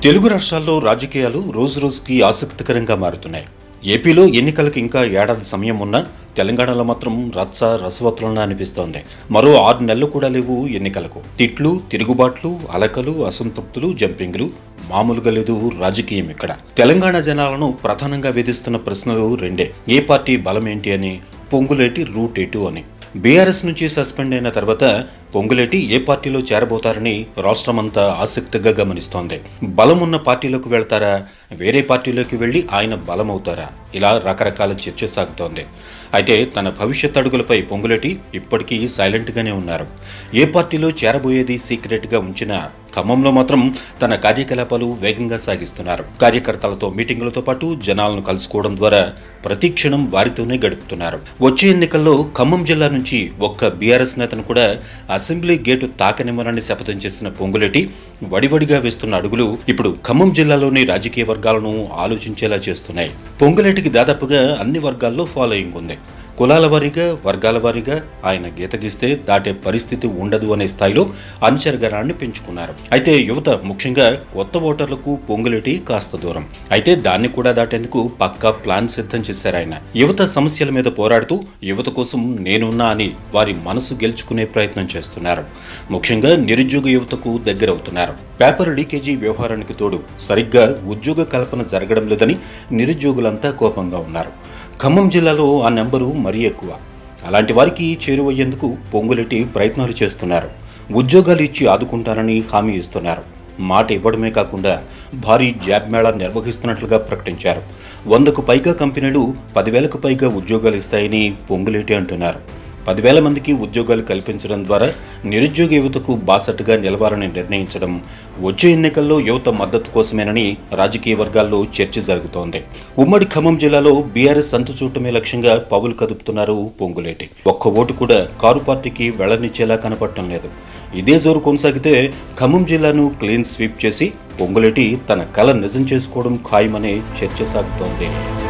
తెలుగు రాష్ట్రాల్లో రాజకీయాలు రోజు రోజుకి ఆసక్తికరంగా మారుతున్నాయి ఏపీలో ఎన్నికలకు ఇంకా ఏడాది సమయం ఉన్నా తెలంగాణలో మాత్రం రచ్చ రసవత్తులన అనిపిస్తోంది మరో ఆరు నెలలు కూడా లేవు ఎన్నికలకు తిట్లు తిరుగుబాట్లు అలకలు అసంతృప్తులు జంపింగ్లు మామూలుగా లేదు రాజకీయం ఇక్కడ తెలంగాణ జనాలను ప్రధానంగా వేధిస్తున్న ప్రశ్నలు రెండే ఏ పార్టీ బలం ఏంటి అని పొంగులేటి రూట్ ఎటు అని బీఆర్ఎస్ నుంచి సస్పెండ్ అయిన తర్వాత పొంగులేటి ఏ పార్టీలో చేరబోతారని రాష్ట్రమంతా ఆసక్తిగా గమనిస్తోంది బలం ఉన్న పార్టీలోకి వెళ్తారా వేరే పార్టీలోకి వెళ్ళి ఆయన బలం అవుతారా ఇలా రకరకాల చర్చ సాగుతోంది అయితే తన భవిష్యత్ అడుగులపై పొంగులేటి ఇప్పటికీ సైలెంట్గానే ఉన్నారు ఏ పార్టీలో చేరబోయేది సీక్రెట్గా ఉంచిన ఖమ్మంలో మాత్రం తన కార్యకలాపాలు వేగంగా సాగిస్తున్నారు కార్యకర్తలతో మీటింగులతో పాటు జనాలను కలుసుకోవడం ద్వారా ప్రతి క్షణం వారితోనే గడుపుతున్నారు వచ్చే ఎన్నికల్లో ఖమ్మం జిల్లా నుంచి ఒక్క బీఆర్ఎస్ నేతను కూడా అసెంబ్లీ గేటు తాకనివ్వనని శపథం చేసిన పొంగులేటి వడివడిగా వేస్తున్న అడుగులు ఇప్పుడు ఖమ్మం జిల్లాలోని రాజకీయ వర్గాలను ఆలోచించేలా చేస్తున్నాయి పొంగులేటికి దాదాపుగా అన్ని వర్గాల్లో ఫాలోయింగ్ ఉంది కులాల వారీగా వర్గాల వారీగా ఆయన గీత గీస్తే దాటే పరిస్థితి ఉండదు అనే స్థాయిలో అనుచరగణాన్ని పెంచుకున్నారు అయితే యువత ముఖ్యంగా కొత్త ఓటర్లకు పొంగులేటి కాస్త దూరం అయితే దాన్ని కూడా దాటేందుకు పక్కా ప్లాన్ సిద్ధం చేశారు ఆయన యువత సమస్యల మీద పోరాడుతూ యువత కోసం నేనున్నా అని వారి మనసు గెలుచుకునే ప్రయత్నం చేస్తున్నారు ముఖ్యంగా నిరుద్యోగ యువతకు దగ్గరవుతున్నారు పేపర్ లీకేజీ వ్యవహారానికి తోడు సరిగ్గా ఉద్యోగ కల్పన జరగడం లేదని నిరుద్యోగులంతా కోపంగా ఉన్నారు ఖమ్మం జిల్లాలో ఆ నెంబరు మరీ ఎక్కువ అలాంటి వారికి చేరువయ్యేందుకు పొంగులెట్టి ప్రయత్నాలు చేస్తున్నారు ఉద్యోగాలు ఇచ్చి ఆదుకుంటారని హామీ ఇస్తున్నారు మాట ఇవ్వడమే కాకుండా భారీ జాబ్ మేళా నిర్వహిస్తున్నట్లుగా ప్రకటించారు వందకు పైగా కంపెనీలు పదివేలకు పైగా ఉద్యోగాలు ఇస్తాయని పొంగులేటి అంటున్నారు పదివేల మందికి ఉద్యోగాలు కల్పించడం ద్వారా నిరుద్యోగ యువతకు బాసట్టుగా నిలవాలని నిర్ణయించడం వచ్చే ఎన్నికల్లో యువత మద్దతు కోసమేనని రాజకీయ వర్గాల్లో చర్చ జరుగుతోంది ఉమ్మడి ఖమ్మం జిల్లాలో బీఆర్ఎస్ సంతు చూడటమే లక్ష్యంగా పవులు కదుపుతున్నారు పొంగులేటి ఒక్క ఓటు కూడా కారు పార్టీకి వెళ్లనిచ్చేలా కనపడటం లేదు ఇదే జోరు కొనసాగితే ఖమ్మం జిల్లాను క్లీన్ స్వీప్ చేసి పొంగులేటి తన కళ నిజం చేసుకోవడం ఖాయమనే చర్చ సాగుతోంది